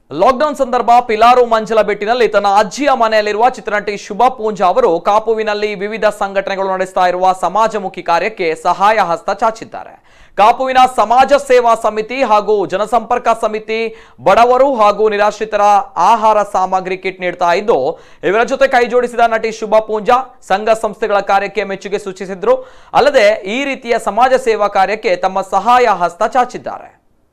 Lockdown ಸಂದರ್ಭ ಪಿಲಾರು ಮಂಜಲ ಬೆಟ್ಟಿನಲ್ಲಿ ತನ್ನ ಅಜ್ಜಿಯ ಮನೆಯಲ್ಲಿರುವ ಚಿತ್ರನಟಿ ಶುಭ ಪೂಂಜಾ ಅವರು ಕಾಪುವಿನಲ್ಲಿ ವಿವಿಧ ಸಂಘಟನೆಗಳು ನಡೆಸ್ತಾ ಇರುವ ಸಮಾಜಮುಖಿ ಕಾರ್ಯಕ್ಕೆ ಸಹಾಯ ಹಸ್ತ ಚಾಚಿದ್ದಾರೆ ಕಾಪುವಿನ ಸಮಾಜ ಸೇವಾ ಸಮಿತಿ ಹಾಗೂ ಜನಸಂಪರ್ಕ ಸಮಿತಿ ಬಡವರು ಹಾಗೂ ನಿರಾಶ್ರಿತರ ಆಹಾರ ಸಾಮಗ್ರಿ ಕಿಟ್ ನೀಡ್ತಾ ಇದ್ದು ಇವರ ಜೊತೆ ಕೈ ಜೋಡಿಸಿದ ನಟಿ ಶುಭ ಪೂಂಜಾ ಸಂಘ ಸಂಸ್ಥೆಗಳ ಕಾರ್ಯಕ್ಕೆ ಮೆಚ್ಚುಗೆ ಸೂಚಿಸಿದ್ರು ಅಲ್ಲದೆ ಈ ರೀತಿಯ ಸಮಾಜ ಸೇವಾ ಕಾರ್ಯಕ್ಕೆ ತಮ್ಮ ಸಹಾಯ ಹಸ್ತ ಚಾಚಿದ್ದಾರೆ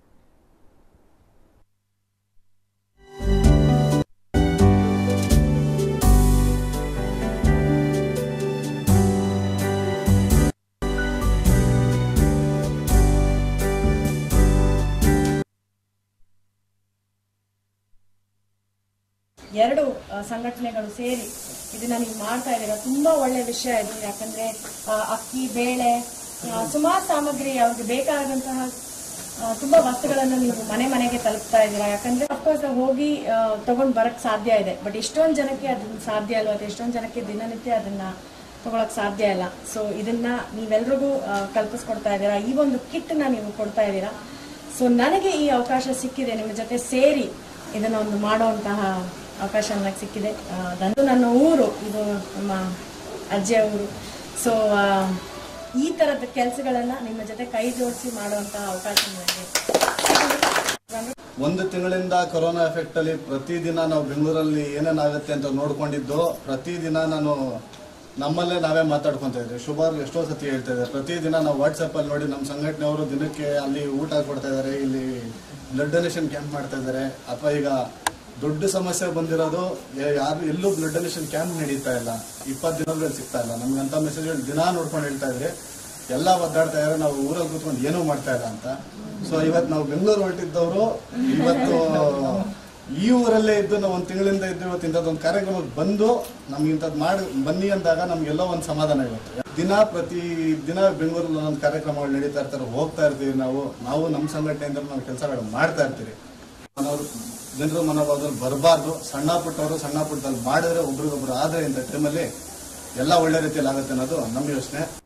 ಎರಡು ಆ, ಸಂಘಟನೆಗಳು ಸೇರಿ ಇದನ್ನ ನೀವು ಮಾಡ್ತಾ ಇದ್ದೀರಾ ತುಂಬಾ ಒಳ್ಳೆ ವಿಷಯ ಇದು ಯಾಕಂದ್ರೆ ಆ, ಅಕ್ಕಿ ಬೇಳೆ ಸುಮಾರು ಸಾಮಗ್ರಿ ಅವ್ರಿಗೆ ಬೇಕಾದಂತಹ ಆ, ತುಂಬಾ ವಸ್ತುಗಳನ್ನು ನೀವು ಮನೆ ಮನೆಗೆ ತಲುಪ್ತಾ ಇದ್ದೀರಾ ಯಾಕಂದ್ರೆ ಅಫ್ಕೋರ್ಸ್ ನಾವು ಹೋಗಿ ಆ, ತಗೊಂಡ್ ಬರಕ್ ಸಾಧ್ಯ ಇದೆ ಬಟ್ ಎಷ್ಟೊಂದ್ ಜನಕ್ಕೆ ಅದನ್ನ ಸಾಧ್ಯ ಅಲ್ವಾ ಅಥವಾ ಎಷ್ಟೊಂದ್ ಜನಕ್ಕೆ ದಿನನಿತ್ಯ ಅದನ್ನ ತಗೊಳಕ್ ಸಾಧ್ಯ ಇಲ್ಲ ಸೊ ಇದನ್ನ ನೀವೆಲ್ರಿಗೂ ಆ, ಕಲ್ಪಿಸ್ಕೊಡ್ತಾ ಇದ್ದೀರಾ ಈ ಒಂದು ಕಿಟ್ ನ ನೀವು ಕೊಡ್ತಾ ಇದ್ದೀರಾ ಸೊ ನನಗೆ ಈ ಅವಕಾಶ ಸಿಕ್ಕಿದೆ ನಿಮ್ಮ ಜೊತೆ ಸೇರಿ ಇದನ್ನ ಒಂದು ಮಾಡುವಂತಹ ಅವಕಾಶ ನನಗೆ ಸಿಕ್ಕಿದೆ ಆ, ಅದು ನನ್ನ ಊರು ಇದು ನಮ್ಮ ಅಜ್ಜಿಯ ಊರು ಸೊ ಈ ತರದ ಕೆಲಸಗಳನ್ನ ನಿಮ್ಮ ಜೊತೆ ಕೈ ಜೋಡಿಸಿ ಮಾಡುವಂತಹ ಅವಕಾಶ ನನಗೆ ಸಿಕ್ಕಿದೆ. ಒಂದು ತಿಂಗಳಿಂದ ಕೊರೋನಾ ಎಫೆಕ್ಟ್ ಅಲ್ಲಿ ಪ್ರತಿದಿನ ನಾವು ಬೆಂಗಳೂರಲ್ಲಿ ಏನೇನಾಗುತ್ತೆ ಅಂತ ನೋಡ್ಕೊಂಡಿದ್ದು ಪ್ರತಿದಿನ ನಾನು ನಮ್ಮಲ್ಲೇ ನಾವೇ ಮಾತಾಡ್ಕೊಂತ ಇದ್ವಿ ಶುಭಾರ್ ಎಷ್ಟೋ ಸತಿ ಹೇಳ್ತಾ ಇದ್ದಾರೆ ಪ್ರತಿದಿನ ನಾವು ವಾಟ್ಸಪ್ ಅಲ್ಲಿ ನೋಡಿ ನಮ್ಮ ಸಂಘಟನೆಯವರು ದಿನಕ್ಕೆ ಅಲ್ಲಿ ಊಟ ಕೊಡ್ತಾ ಇದ್ದಾರೆ ಇಲ್ಲಿ ಬ್ಲಡ್ ಡೊನೇಷನ್ ಕ್ಯಾಂಪ್ ಮಾಡ್ತಾ ಇದ್ದಾರೆ ಅಥವಾ ಈಗ ದೊಡ್ಡ ಸಮಸ್ಯೆ ಬಂದಿರೋದು ಯಾ- ಯಾರು ಎಲ್ಲೂ ಬ್ಲಡ್ ಡೊನೇಷನ್ ಕ್ಯಾಂಪ್ ನಡೀತಾ ಇಲ್ಲ ಇಪ್ಪತ್ತು ದಿನಗಳಲ್ಲಿ ಸಿಗ್ತಾ ಇಲ್ಲ ನಮ್ಗಂತ ಮೆಸೇಜ್ಗಳು ದಿನ ನೋಡ್ಕೊಂಡು ಹೇಳ್ತಾ ಇದ್ರೆ ಎಲ್ಲ ಒದ್ದಾಡ್ತಾ ಇದ್ದಾರೆ ನಾವು ಊರಲ್ಲಿ ಕೂತ್ಕೊಂಡು ಏನೂ ಮಾಡ್ತಾ ಇಲ್ಲ ಅಂತ ಸೊ ಇವತ್ತು ನಾವು ಬೆಂಗಳೂರು ಹೊರಟಿದ್ದವರು ಇವತ್ತು ಈ ಊರಲ್ಲೇ ಇದ್ದು ನಾವು ಒಂದು ತಿಂಗಳಿಂದ ಇದ್ದು ಇವತ್ತು ಇಂಥದ್ದೊಂದು ಕಾರ್ಯಕ್ರಮಕ್ಕೆ ಬಂದು ನಮ್ಗೆ ಇಂಥದ್ದು ಮಾಡಿ ಬನ್ನಿ ಅಂದಾಗ ನಮ್ಗೆಲ್ಲೋ ಒಂದು ಸಮಾಧಾನ ಇವತ್ತು ದಿನ ಪ್ರತಿ ದಿನ ಬೆಂಗಳೂರಲ್ಲಿ ಒಂದೊಂದು ಕಾರ್ಯಕ್ರಮಗಳು ನಡೀತಾ ಇರ್ತಾರೆ ಹೋಗ್ತಾ ಇರ್ತೀವಿ ನಾವು ನಾವು ನಮ್ಮ ಸಂಘಟನೆಯಿಂದ ನಾವು ಕೆಲಸಗಳು ಮಾಡ್ತಾ ಇರ್ತೀವಿ ಮನೋರು ಜನರು ಮನೋಭಾವದಲ್ಲಿ ಬರಬಾರ್ದು ಸಣ್ಣ ಪುಟ್ಟವರು ಸಣ್ಣ ಪುಟ್ಟದಲ್ಲಿ ಮಾಡಿದ್ರೆ ಒಬ್ರಿಗೊಬ್ರು ಆದ್ರೆ ಇಂಥ ಟೈಮಲ್ಲಿ ಎಲ್ಲ ಒಳ್ಳೆ ರೀತಿಯಲ್ಲಿ ಆಗುತ್ತೆ ಅನ್ನೋದು ನಮ್ಮ ಯೋಚನೆ